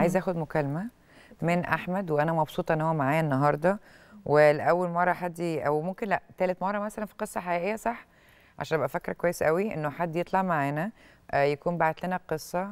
عايزه اخد مكالمه من احمد وانا مبسوطه ان هو معايا النهارده ولاول مره حد ي- او ممكن لا تالت مره مثلا في قصه حقيقيه صح عشان ابقى فاكره كويس قوي انه حد يطلع معانا آه، يكون بعت لنا قصه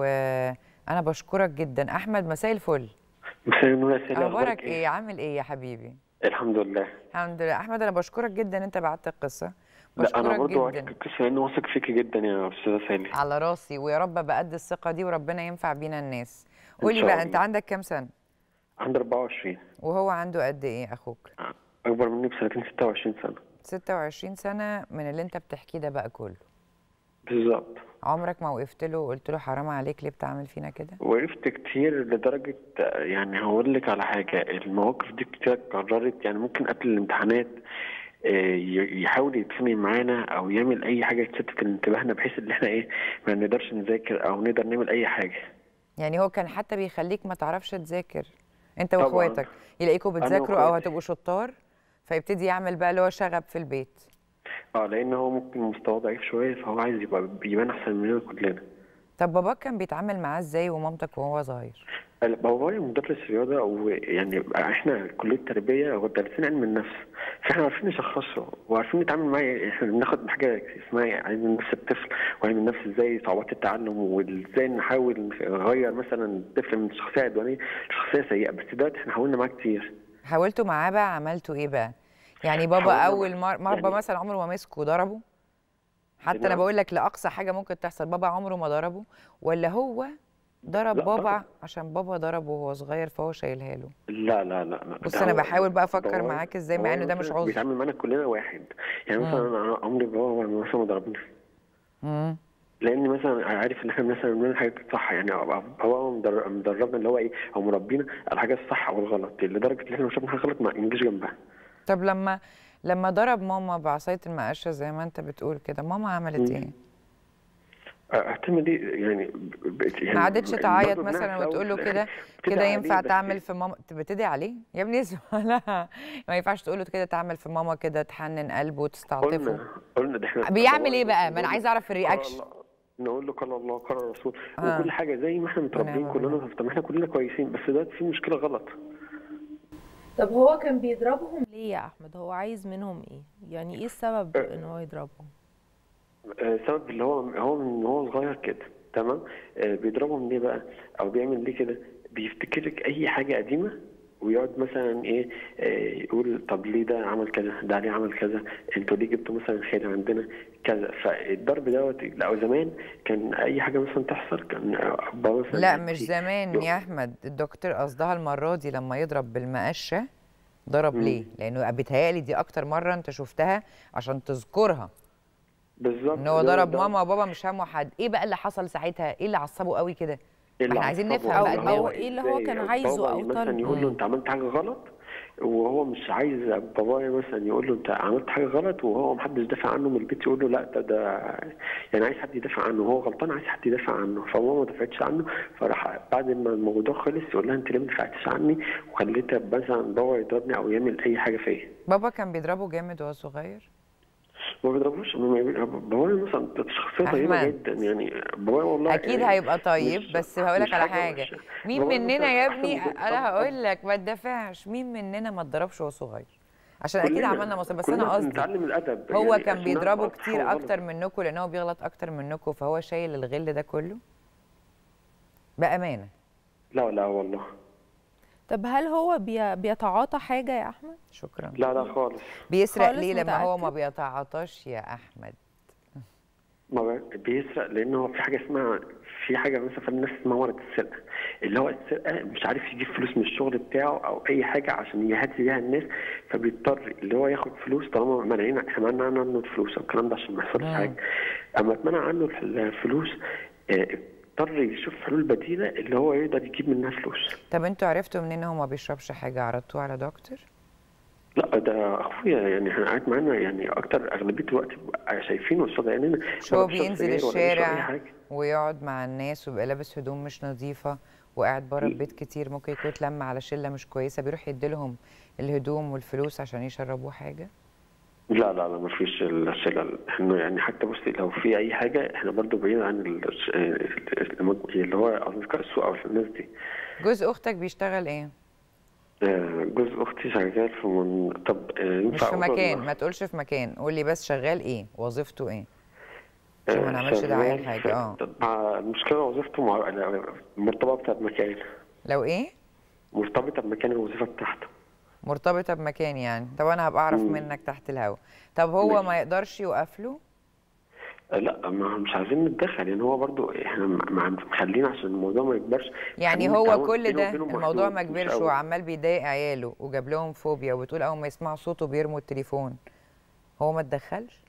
وانا بشكرك جدا احمد مساء الفل مساء النور يا سيدي اخبارك ايه عامل ايه يا حبيبي الحمد لله الحمد لله احمد انا بشكرك جدا انت بعت القصه لا انا بشكرك برضو جدا عايز القصه لان واثق فيكي جدا يا استاذه سالي على راسي ويا رب ابقى قد الثقه دي وربنا ينفع بينا الناس إن قولي شاء بقى انت الله. عندك كام سنه عندي 24 وهو عنده قد ايه اخوك اكبر مني بسنتين 26 سنه 26 سنه من اللي انت بتحكيه ده بقى كله بالظبط عمرك ما وقفت له وقلت له حرام عليك ليه بتعمل فينا كده وقفت كتير لدرجه يعني هقول لك على حاجه المواقف دي كتير اتكررت يعني ممكن قبل الامتحانات آه، ي- يحاول يتخانق معانا او يعمل اي حاجه تشتت انتباهنا بحيث ان احنا ايه ما نقدرش نذاكر او نقدر نعمل اي حاجه يعني هو كان حتى بيخليك ما تعرفش تذاكر انت طبعاً. واخواتك يلاقيكوا أنا بتذاكروا او وأخواتي. هتبقوا شطار فيبتدي يعمل بقى اللي هو شغب في البيت اه لان هو ممكن مستواه ضعيف شويه فهو عايز يبقى يبان احسن مننا كلنا طب باباك كان بيتعامل معاه ازاي ومامتك وهو صغير بابايا مدرس رياضة ويعني احنا كلية تربية ودارسين علم النفس فاحنا عارفين نشخصه وعارفين نتعامل معاه احنا بناخد حاجة اسمها علم النفس الطفل وعلم النفس ازاي صعوبات التعلم وازاي نحاول نغير مثلا الطفل من شخصية عدوانية لشخصية سيئة بس دلوقتي احنا حاولنا معاه كتير حاولتوا معاه بقى عملتوا ايه بقى يعني بابا حاولنا اول مع- مره مرة يعني- مثلا عمره ما مسكه وضربه حتى انا نعم. بقول لك لاقصى حاجه ممكن تحصل بابا عمره ما ضربه ولا هو ضرب لا، بابا ضرب. عشان بابا ضربه وهو صغير فهو شايلها له لا لا لا لا بص ده أنا هو- بحاول بقى أفكر بابايا- معاك إزاي، مع إنه ده بابايا مش مثلاً عذر. بيتعامل معانا كلنا واحد يعني مثلا انا عمري بابا مثلا ما ضربني امم لان مثلا عارف ان احنا مثلا بنعمل حاجات صح يعني هو مدر- مدربنا اللي هو ايه او مربينا على الحاجه الصح او الغلط لدرجه ان احنا لو شفنا حاجه غلط ما نجيش جنبها طب لما لما ضرب ماما بعصايه المقشه زي ما انت بتقول كده ماما عملت مم. ايه اعتمد دي يعني ب- ب- يعني ما عادتش برضه تعيط بنعرف مثلا في الأول وتقول له وفي كده الآخر كده بتدعي ينفع عليه، بس تعمل في ماما بتدعي عليه يا ابني اسمع لا ما ينفعش تقول له كده تعمل في ماما كده تحنن قلبه وتستعطفه قلنا قلنا ده احنا بيعمل ايه بقى ما انا عايزه اعرف قال الرياكشن الله- نقول له قال الله قال الرسول آه. وكل حاجه زي ما احنا متربيين ونعم كلنا بالله. طب ما احنا كلنا كويسين بس دلوقتي في مشكله غلط طب هو كان بيضربهم ليه يا احمد هو عايز منهم ايه يعني ايه السبب ان هو يضربهم آه، سبب اللي هو هو من هو صغير كده تمام آه، بيضربهم ليه بقى او بيعمل ليه كده بيفتكر لك اي حاجه قديمه ويقعد مثلا ايه آه، يقول طب ليه ده عمل كذا ده عليه عمل كذا انتوا ليه جبتوا مثلا خير عندنا كذا فالضرب دوت لا زمان كان اي حاجه مثلا تحصل كان بابا مثلا لا يحكي- مش زمان يقول- يا احمد الدكتور قصدها المره دي لما يضرب بالمقشه ضرب مم. ليه لانه بيتهيألي دي اكتر مره انت شفتها عشان تذكرها بالظبط ان هو ده- ضرب ده- ماما وبابا مش همه حد ايه بقى اللي حصل ساعتها ايه اللي عصبه قوي كده اللي احنا عايزين عصبه نفهم أو- بقى اللي دماغه أو هو إيه اللي هو إزاي كان بابا عايزه أو مثلا طالبه. يقول له مم. انت عملت حاجه غلط وهو مش عايز بابايا مثلا يقول له انت عملت حاجه غلط وهو محدش دافع عنه من البيت يقول له لا ده ده يعني عايز حد يدافع عنه وهو غلطان عايز حد يدافع عنه فماما ما دفعتش عنه فراح بعد ما الموضوع خلص يقول لها انت ليه ما دفعتش عني وخليت مثلا بابا يضربني او يعمل اي حاجه فيا بابا كان بيضربه جامد وهو صغير ما بيضربوش ما- بابايا مثلا شخصيه طيبه أحمد. جدا يعني بابايا والله اكيد يعني هيبقى طيب مش- بس هقول لك مش على حاجة حاجه وحشة. مين بابايا مننا مثلا يا أحسن ابني من- انا أب- هقول لك ما تدافعش مين مننا ما اتضربش وهو صغير عشان اكيد كلنا- عملنا مصيبه بس كلنا انا قصدي بنتعلم الادب هو يعني كان عشان نعرف بيضربه الصح كتير والغلط. اكتر منكم لان هو بيغلط اكتر منكم فهو شايل الغل ده كله بامانه لا لا والله طب هل هو بي... بيتعاطى حاجه يا احمد شكرا لا لا خالص بيسرق خالص ليه لما هو ما متأكد؟ بيتعاطاش يا احمد ما بي- بيسرق لان هو في حاجه اسمها في حاجه مثلا في الناس اسمها ورقه السرقه اللي هو السرقه مش عارف يجيب فلوس من الشغل بتاعه او اي حاجه عشان يهدي بيها الناس فبيضطر اللي هو ياخد فلوس طالما مانعين احنا منعنا عنه الفلوس او الكلام ده عشان ما يحصلش مم. حاجه اما اتمنع عنه الفلوس آه، اضطر يشوف حلول بديله اللي هو يقدر يجيب منها فلوس طب انتوا عرفتوا منين هو ما بيشربش حاجه عرضتوه على دكتور لا ده اخويا يعني احنا قاعد معانا يعني اكتر اغلبيه الوقت بيبقى شايفينه قصاد عينينا مش هو ولا بيشرب بينزل سجاير ولا بيشرب أي الشارع حاجة. ويقعد مع الناس ويبقى لابس هدوم مش نظيفه وقاعد بره البيت كتير ممكن يكون اتلم على شله مش كويسه بيروح يديلهم الهدوم والفلوس عشان يشربوه حاجه لا لا لا ما فيش الشلل احنا يعني حتى بصي لو في اي حاجه احنا برضو بعيد عن ال- ال- اللي هو اصدقاء السوء او الناس دي جوز اختك بيشتغل ايه آه، جوز اختي شغال في من... طب آه، مش ينفع في أقول مكان ولا- ما تقولش في مكان قولي بس شغال ايه وظيفته ايه عشان ما آه، نعملش دعايه شغال لحاجه في- اه طب مع المشكله وظيفته مع مرتبطه بمكان لو ايه مرتبطه بمكان الوظيفه بتاعته مرتبطه بمكان يعني طب انا هبقى اعرف مم. منك تحت الهوا طب هو ماشي. ما يقدرش يوقف له آه، لا ما مش عايزين نتدخل يعني هو برضو احنا مع- مخلين عشان الموضوع ما يكبرش يعني خلينا هو نتعاون كل بينه ده وبينه الموضوع محدود، ما مش كبرش قوي. وعمال بيضايق عياله وجاب لهم فوبيا وبتقول اول ما يسمعوا صوته بيرموا التليفون هو ما اتدخلش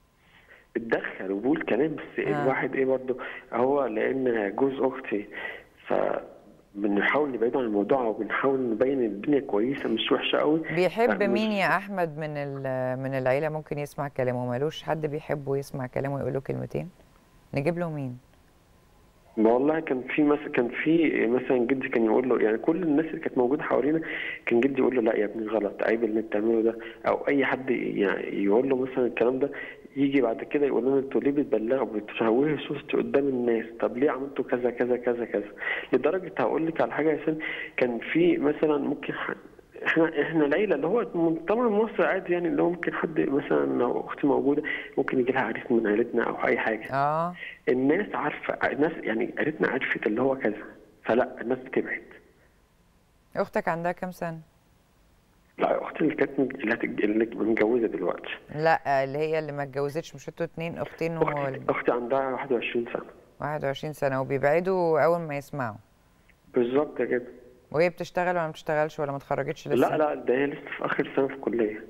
اتدخل وبقول كلام بس آه. الواحد ايه برضو هو لان جوز اختي ف بنحاول نبعد عن الموضوع وبنحاول نبين الدنيا كويسه مش وحشه قوي بيحب لا، مين مش- يا احمد من ال- من العيله ممكن يسمع كلامه مالوش حد بيحبه يسمع كلامه ويقول له كلمتين نجيب له مين ما والله كان في مثلا كان في مثلا جدي كان يقول له يعني كل الناس اللي كانت موجوده حوالينا كان جدي يقول له لا يا ابني غلط عيب اللي انت بتعمله ده او اي حد يعني يقول له مثلا الكلام ده يجي بعد كده يقول لنا انتوا ليه بتبلغوا بتشوهوا صورتي قدام الناس طب ليه عملتوا كذا كذا كذا كذا لدرجه هقول لك على حاجه يا سن كان في مثلا ممكن ح- احنا احنا العيله اللي هو طبعا مصر عادي يعني اللي هو ممكن حد مثلا لو اختي موجوده ممكن يجي لها عريس من عيلتنا او اي حاجه اه الناس عارفه الناس يعني عيلتنا عرفت اللي هو كذا فلا الناس بتبعد اختك عندها كام سنه لا اختي اللي كانت اللي هتج- اللي متجوزه دلوقتي لا اللي هي اللي ما اتجوزتش مش انتوا اتنين اختين اختي وولد اختي عندها 21 سنه 21 سنه وبيبعدوا اول ما يسمعوا بالظبط كده وهي بتشتغل ولا ما بتشتغلش ولا ما اتخرجتش لسه لا لا ده هي لسه في اخر سنه في الكليه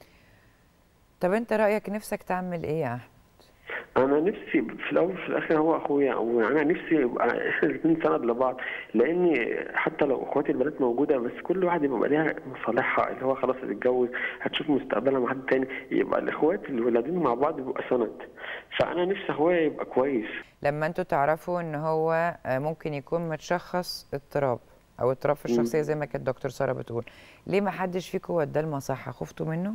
طب انت رايك نفسك تعمل ايه يا احمد انا نفسي في الاول وفي الاخر هو اخويا او انا نفسي يبقى احنا الاثنين سند لبعض لان حتى لو اخواتي البنات موجوده بس كل واحد يبقى ليها مصالحها اللي هو خلاص هتتجوز هتشوف مستقبلها مع حد تاني يبقى الاخوات الولادين مع بعض بيبقى سند فانا نفسي اخويا يبقى كويس لما انتوا تعرفوا ان هو آه، ممكن يكون متشخص اضطراب او اضطراب في الشخصيه زي ما كانت دكتور ساره بتقول ليه ما حدش فيكم وداه المصحه خفتوا منه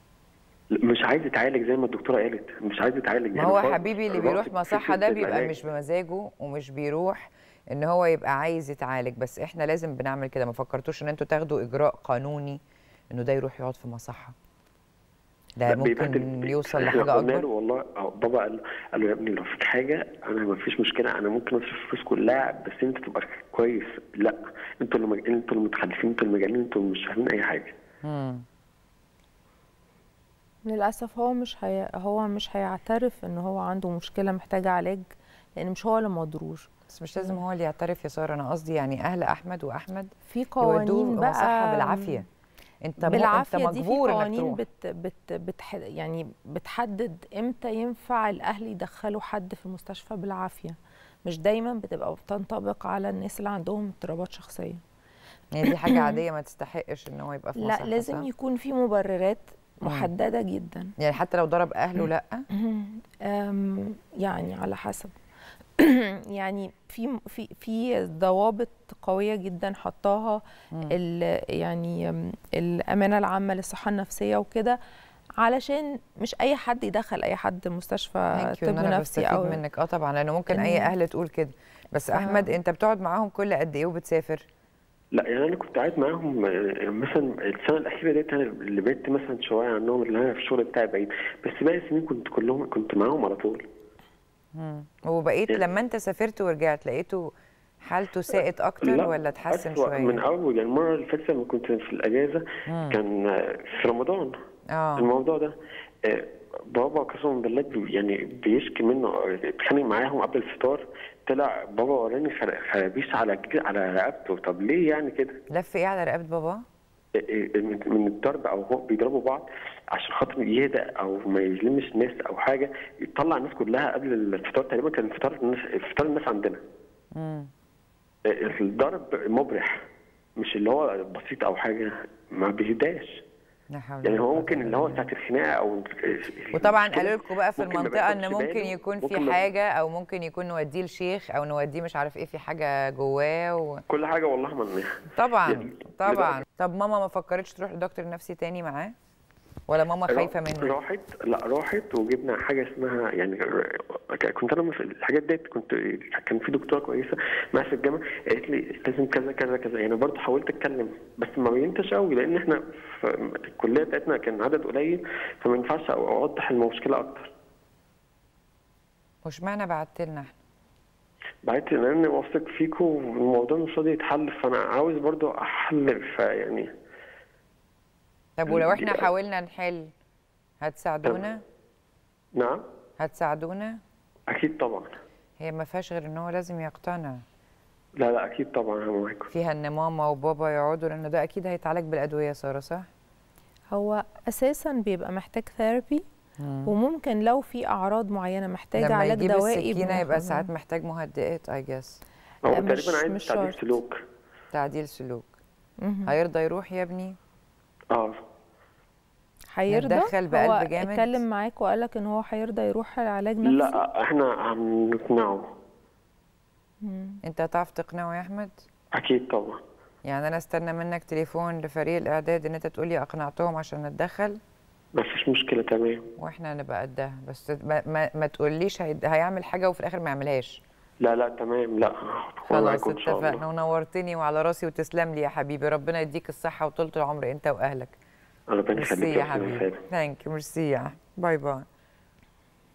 مش عايز يتعالج زي ما الدكتوره قالت مش عايز يتعالج ما يعني هو خلاص حبيبي اللي الرأس بيروح في مصحة فكرة ده بيبقى العلاج. مش بمزاجه ومش بيروح ان هو يبقى عايز يتعالج بس احنا لازم بنعمل كده ما فكرتوش ان انتوا تاخدوا اجراء قانوني انه ده يروح يقعد في مصحة ده لا، ممكن بيبهدل. يوصل إحنا لحاجة قلنا له اكبر والله أو بابا قال قال له يا ابني لو فيك حاجه انا ما فيش مشكله انا ممكن اصرف الفلوس كلها بس انت تبقى كويس لا انتوا اللي مج... انتوا المتخلفين انتوا المجانين انتوا اللي مش فاهمين اي حاجه مم. للأسف هو مش هي... هو مش هيعترف ان هو عنده مشكلة محتاجة علاج لان مش هو اللي مضروش بس مش لازم هو اللي يعترف يا ساره انا قصدي يعني اهل احمد واحمد في قوانين يودوه بقى مصحة بالعافيه انت م... بالعافية انت دي في مجبور انك قوانين تروح بت بت بتح يعني بتحدد امتى ينفع الاهل يدخلوا حد في المستشفى بالعافية مش دايما بتبقى بتنطبق على الناس اللي عندهم اضطرابات شخصية يعني دي حاجه عاديه ما تستحقش ان هو يبقى في لا مصحة لازم صح؟ يكون في مبررات محددة جدا يعني حتى لو ضرب اهله لا أم، يعني على حسب يعني في في في ضوابط قويه جدا حطاها ال يعني أم، الامانه العامه للصحه النفسيه وكده علشان مش اي حد يدخل اي حد مستشفى ثانك يو طب ان انا نفسي بستفيد او منك اه طبعا لانه ممكن اي إن- اهل تقول كده بس احمد انت بتقعد معاهم كل قد ايه وبتسافر لا يعني انا كنت قاعد معاهم آه، مثلا السنه الاخيره ديت انا اللي بعدت مثلا شويه عنهم اللي انا في الشغل بتاعي بعيد بس باقي السنين كنت كلهم كنت معاهم على طول وبقيت يعني- لما انت سافرت ورجعت لقيته حالته ساءت اكتر لا، ولا اتحسن أسوأ شويه من اول يعني المره اللي فاتت لما كنت في الاجازه كان آه، في رمضان اه الموضوع ده آه، بابا قسما بالله بي- يعني بيشكي منه آه، اتخانق معاهم قبل الفطار طلع بابا وراني خر- خرابيش على ج- على رقبته طب ليه يعني كده لف ايه على رقبه بابا آه، آه، من من الضرب او هو بيضربوا بعض عشان خاطر يهدى او ما يلمش الناس او حاجه يطلع الناس كلها قبل الفطار تقريبا كان فطار الناس فطار الناس عندنا امم آه، الضرب مبرح مش اللي هو بسيط او حاجه ما بيهداش لا حول يعني ولا هو قوة ممكن إلا اللي هو بالله. ساعه الخناقه او وطبعا المشكلة قالوا لكم بقى في ممكن ما المنطقه ان بياخدش ممكن باله، يكون في ممكن ما- حاجه او ممكن يكون نوديه لشيخ او نوديه مش عارف ايه في حاجه جواه و... كل حاجه والله ما طبعا يعني طبعا لدرجة- طب ماما ما فكرتش تروح لدكتور نفسي تاني معاه ولا ماما خايفه منه راحت لا راحت وجبنا حاجه اسمها يعني كنت انا في الحاجات ديت كنت كان في دكتوره كويسه معايا في الجامعه قالت لي لازم كذا كذا كذا يعني برضه حاولت اتكلم بس ما بينتش قوي لان احنا في الكليه بتاعتنا كان عدد قليل فما ينفعش اوضح المشكله اكتر وش معنى بعت لنا احنا بعت ان انا واثق فيكم والموضوع مش راضي يتحل فانا عاوز برضه احل فيعني طب ولو احنا حاولنا نحل هتساعدونا نعم هتساعدونا اكيد طبعا هي ما فيهاش غير ان هو لازم يقتنع لا لا اكيد طبعا انا معاكم فيها ان ماما وبابا يقعدوا لان ده اكيد هيتعالج بالادويه يا ساره صح هو اساسا بيبقى محتاج ثيرابي وممكن لو في اعراض معينه محتاجه لما علاج يجيب دوائي السكينه يبقى بناخدها. ساعات محتاج مهدئات اي جس هو مش- تقريبا عايز مش تعديل شرط. سلوك تعديل سلوك مهم. هيرضى يروح يا ابني اه هيرضى نتدخل بقلب هو جامد؟ اتكلم معاك وقال لك ان هو هيرضى يروح العلاج نفسي لا احنا هنقنعه انت هتعرف تقنعه يا احمد اكيد طبعا يعني انا استنى منك تليفون لفريق الاعداد ان انت تقولي اقنعتهم عشان نتدخل ما فيش مشكله تمام واحنا نبقى قدها بس ما, ما, ما تقوليش هيد- هيعمل حاجه وفي الاخر ما يعملهاش لا لا تمام لا هكون خلاص معاكم ان شاء اتفقنا الله ونورتني وعلى راسي وتسلم لي يا حبيبي ربنا يديك الصحه وطولة العمر انت واهلك ربنا ميرسي يخليك يا يا أستاذ حبيبي فادي. ثانك يو ميرسي يا أحمد. باي باي